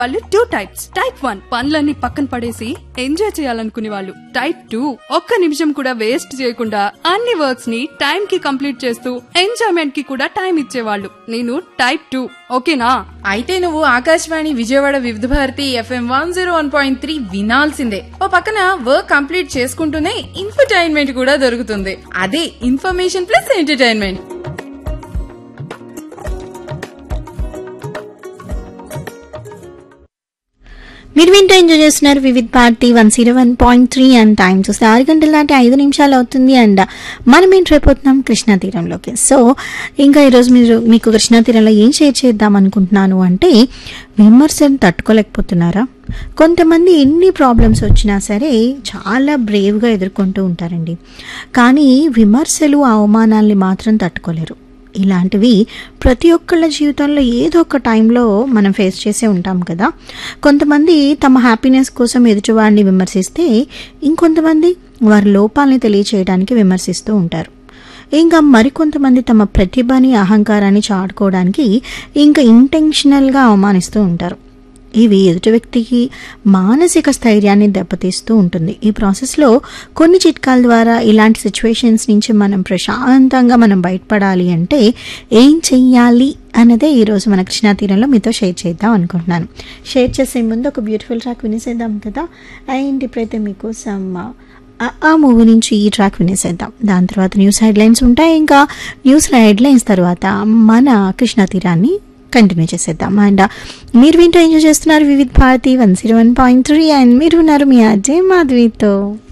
వాళ్ళు two types type one పనులన్నీ పక్కన పడేసి ఎంజాయ్ చేయాలనుకునే వాళ్ళు టైప్ టూ ఒక్క నిమిషం కూడా వేస్ట్ చేయకుండా అన్ని వర్క్స్ ని టైం కి కంప్లీట్ చేస్తూ ఎంజాయ్మెంట్ కి కూడా టైం ఇచ్చేవాళ్ళు నేను టైప్ టూ ఓకేనా అయితే నువ్వు Akashvani Vijayawada Vividh Bharati FM one zero one point three వినాల్సిందే ఓ పక్కన వర్క్ కంప్లీట్ చేసుకుంటూనే ఇన్ఫర్టైన్మెంట్ కూడా దొరుకుతుంది అదే ఇన్ఫర్మేషన్ ప్లస్ ఎంటర్టైన్మెంట్ మీరు వింటూ ఎంజాయ్ చేస్తున్నారు Vividh party one zero one point three and time చూస్తే ఆరు గంటల దాటి ఐదు నిమిషాలు అవుతుంది అండ్ మనం ఏంటి రేపోతున్నాం కృష్ణా తీరంలోకి సో ఇంకా ఈరోజు మీరు మీకు కృష్ణా తీరంలో ఏం షేర్ చేద్దాం అనుకుంటున్నాను అంటే విమర్శను తట్టుకోలేకపోతున్నారా కొంతమంది ఎన్ని ప్రాబ్లమ్స్ వచ్చినా సరే చాలా బ్రేవ్గా ఎదుర్కొంటూ ఉంటారండి కానీ విమర్శలు అవమానాల్ని మాత్రం తట్టుకోలేరు ఇలాంటివి ప్రతి ఒక్కళ్ళ జీవితంలో ఏదో ఒక టైంలో మనం ఫేస్ చేసే ఉంటాం కదా కొంతమంది తమ హ్యాపీనెస్ కోసం ఎదుటివాడిని విమర్శిస్తే ఇంకొంతమంది వారి లోపాలని తెలియచేయడానికి విమర్శిస్తూ ఉంటారు ఇంకా మరికొంతమంది తమ ప్రతిభని అహంకారాన్ని చాటుకోవడానికి ఇంకా ఇంటెన్షనల్గా అవమానిస్తూ ఉంటారు ఇవి ఎదుటి వ్యక్తికి మానసిక స్థైర్యాన్ని దెబ్బతీస్తూ ఉంటుంది ఈ ప్రాసెస్లో కొన్ని చిట్కాల ద్వారా ఇలాంటి సిచ్యువేషన్స్ నుంచి మనం ప్రశాంతంగా మనం బయటపడాలి అంటే ఏం చెయ్యాలి అన్నదే ఈరోజు మన కృష్ణా తీరంలో మీతో షేర్ చేద్దాం అనుకుంటున్నాను షేర్ చేసే ముందు ఒక బ్యూటిఫుల్ ట్రాక్ వినేసేద్దాం కదా అండ్ ఇప్పుడైతే మీకోసం ఆ- ఆ మూవీ నుంచి ఈ ట్రాక్ వినేసేద్దాం దాని తర్వాత న్యూస్ హెడ్లైన్స్ ఉంటాయి ఇంకా న్యూస్ హెడ్లైన్స్ తర్వాత మన కృష్ణా తీరాన్ని కంటిన్యూ చేసేద్దాం అండ్ మీరు వింటూ ఎంజాయ్ చేస్తున్నారు Vividh Bharati one zero one point three and మీరు ఉన్నారు మీ అజయ్ మాధవితో